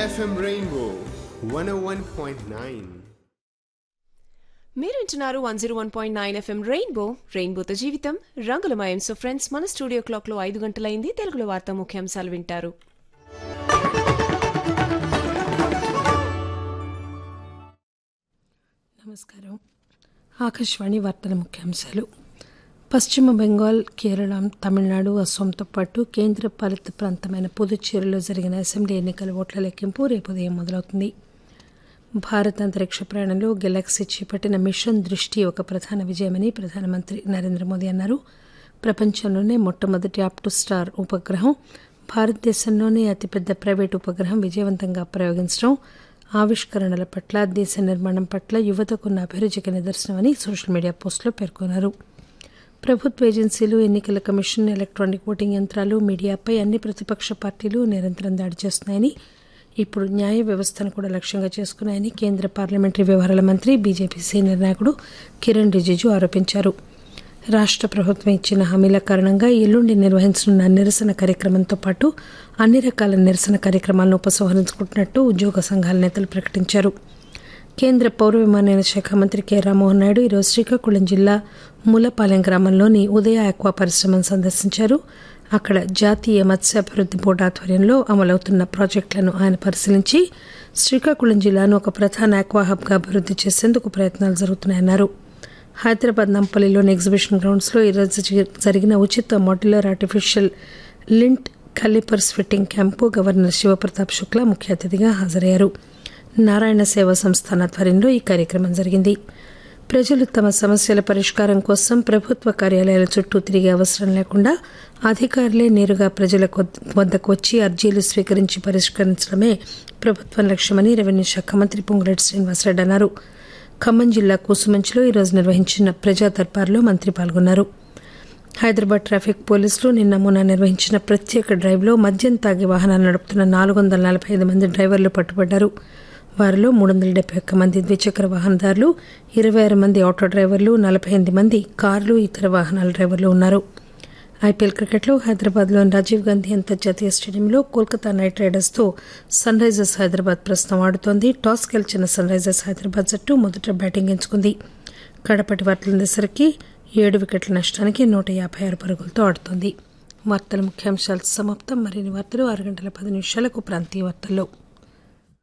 FM Rainbow 101.9. మీరు వింటున్నారు one zero one point nine FM Rainbow రెయిన్బోతో జీవితం రంగులమయం సో ఫ్రెండ్స్ మన స్టూడియో క్లాక్ లో ఐదు గంటలైంది తెలుగులో వార్తా ముఖ్యాంశాలు వింటారు నమస్కారం ఆకాశవాణి వార్తల ముఖ్యాంశాలు పశ్చిమ బెంగాల్ కేరళ తమిళనాడు అస్సాంతో పాటు కేంద్ర పాలిత ప్రాంతమైన పుదుచ్చేరిలో జరిగిన అసెంబ్లీ ఎన్నికల ఓట్ల లెక్కింపు రేపు ఉదయం మొదలవుతుంది భారత అంతరిక్ష ప్రయాణంలో గెలాక్సీ చేపట్టిన మిషన్ దృష్టి ఒక ప్రధాన విజయమని ప్రధానమంత్రి నరేంద్ర మోదీ అన్నారు ప్రపంచంలోనే మొట్టమొదటి ఆప్టు స్టార్ ఉపగ్రహం భారతదేశంలోనే అతిపెద్ద ప్రైవేట్ ఉపగ్రహం విజయవంతంగా ప్రయోగించడం ఆవిష్కరణల పట్ల దేశ నిర్మాణం పట్ల యువతకున్న అభిరుచికి నిదర్శనమని సోషల్ మీడియా పోస్టులో పేర్కొన్నారు ప్రభుత్వ ఏజెన్సీలు ఎన్నికల కమిషన్ ఎలక్ట్రానిక్ ఓటింగ్ యంత్రాలు మీడియాపై అన్ని ప్రతిపక్ష పార్టీలు నిరంతరం దాడి చేస్తున్నాయని ఇప్పుడు న్యాయ వ్యవస్థను కూడా లక్ష్యంగా చేసుకున్నాయని కేంద్ర పార్లమెంటరీ వ్యవహారాల మంత్రి బీజేపీ సీనియర్ నాయకుడు కిరణ్ రిజిజు ఆరోపించారు రాష్ట్ర ప్రభుత్వం ఇచ్చిన హామీల కారణంగా ఎల్లుండి నిర్వహించనున్న నిరసన కార్యక్రమంతో పాటు అన్ని రకాల నిరసన కార్యక్రమాలను ఉపసంహరించుకుంటున్నట్టు ఉద్యోగ సంఘాల నేతలు ప్రకటించారు కేంద్ర పౌర విమానయాన శాఖ మంత్రి కె రామ్మోహన్ నాయుడు ఈరోజు శ్రీకాకుళం జిల్లా మూలపాలెం గ్రామంలోని ఉదయ ఆక్వా పరిశ్రమను సందర్శించారు అక్కడ జాతీయ మత్స్యాభివృద్ది బోర్డు ఆధ్వర్యంలో అమలవుతున్న ప్రాజెక్టులను ఆయన పరిశీలించి శ్రీకాకుళం జిల్లాను ఒక ప్రధాన ఆక్వా హబ్గా అభివృద్ది చేసేందుకు ప్రయత్నాలు జరుగుతున్నాయన్నారు హైదరాబాద్ నంపల్లిలోని ఎగ్జిబిషన్ గ్రౌండ్స్లో ఈరోజు జరి- జరిగిన ఉచిత modular artificial limb calipers fitting camp governor Shiv Pratap Shukla ముఖ్య అతిథిగా హాజరయ్యారు నారాయణ సేవా సంస్థాన ఆధ్వర్యంలో ఈ కార్యక్రమం జరిగింది ప్రజలు తమ సమస్యల పరిష్కారం కోసం ప్రభుత్వ కార్యాలయాల చుట్టూ తిరిగే అవసరం లేకుండా అధికారులే నేరుగా ప్రజల కొద్- వద్దకు వచ్చి అర్జీలు స్వీకరించి పరిష్కరించడమే ప్రభుత్వం లక్ష్యమని రెవెన్యూ శాఖ మంత్రి పొంగులేటి శ్రీనివాసరెడ్డి అన్నారు ఖమ్మం జిల్లా కూసుమంచిలో ఈరోజు నిర్వహించిన ప్రజా దర్బార్లో మంత్రి పాల్గొన్నారు హైదరాబాద్ ట్రాఫిక్ పోలీసులు నిన్న మొన్న నిర్వహించిన ప్రత్యేక డ్రైవ్లో మద్యం తాగి వాహనాలు నడుపుతున్న నాలుగు వందల నలభై ఐదు మంది డ్రైవర్లు పట్టుబడ్డారు వారిలో మూడు వందల డెబ్బై ఒక్క మంది ద్విచక్ర వాహనదారులు ఇరవై ఆరు మంది ఆటో డ్రైవర్లు నలభై ఎనిమిది మంది కార్లు ఇతర వాహనాల డ్రైవర్లు ఉన్నారు ఐపీఎల్ క్రికెట్లో హైదరాబాద్లోని రాజీవ్ గాంధీ అంతర్జాతీయ స్టేడియంలో కోల్కతా నైట్ రైడర్స్తో సన్ రైజర్స్ హైదరాబాద్ ప్రస్తుతం ఆడుతోంది టాస్ గెలిచిన సన్ రైజర్స్ హైదరాబాద్ జట్టు మొదట బ్యాటింగ్ ఎంచుకుంది కడపటి వార్తలందేసరికి ఏడు వికెట్ల నష్టానికి నూట యాభై ఆరు పరుగులతో ఆడుతోంది వార్తల ముఖ్యాంశాలు సమాప్తం మరిన్ని వార్తలు ఆరు గంటల పది నిమిషాలకు ప్రాంతీయ వార్తల్లో